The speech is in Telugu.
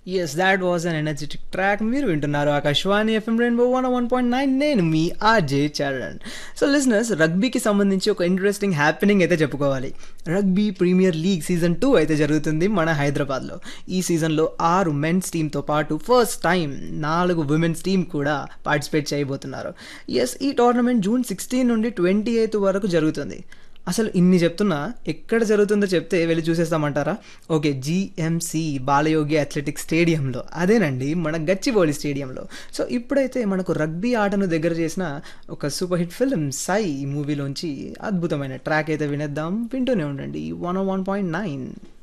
yes that was an energetic track మీరు వింటున్నారు Akashvani FM rainbow one one point nine నేను మీ ఆర్జే చరణ్ సో లిసినర్స్ రగ్బీకి సంబంధించి ఒక ఇంట్రెస్టింగ్ హ్యాపెనింగ్ అయితే చెప్పుకోవాలి rugby premier league season two అయితే జరుగుతుంది మన హైదరాబాద్లో ఈ సీజన్లో ఆరు మెన్స్ టీంతో పాటు ఫస్ట్ టైం నాలుగు విమెన్స్ టీం కూడా పార్టిసిపేట్ చేయబోతున్నారు ఎస్ ఈ టోర్నమెంట్ జూన్ సిక్స్టీన్ నుండి ట్వంటీ ఎయిత్ వరకు జరుగుతుంది అసలు ఇన్ని చెప్తున్నా ఎక్కడ జరుగుతుందో చెప్తే వెళ్ళి చూసేస్తామంటారా ఓకే జిఎంసి బాలయోగి అథ్లెటిక్స్ స్టేడియంలో అదేనండి మన గచ్చిబౌలి స్టేడియంలో సో ఇప్పుడైతే మనకు రగ్బీ ఆటను దగ్గర చేసిన ఒక సూపర్ హిట్ ఫిల్మ్ సై మూవీలోంచి అద్భుతమైన ట్రాక్ అయితే వినేద్దాం వింటూనే ఉండండి వన్ వన్ పాయింట్ నైన్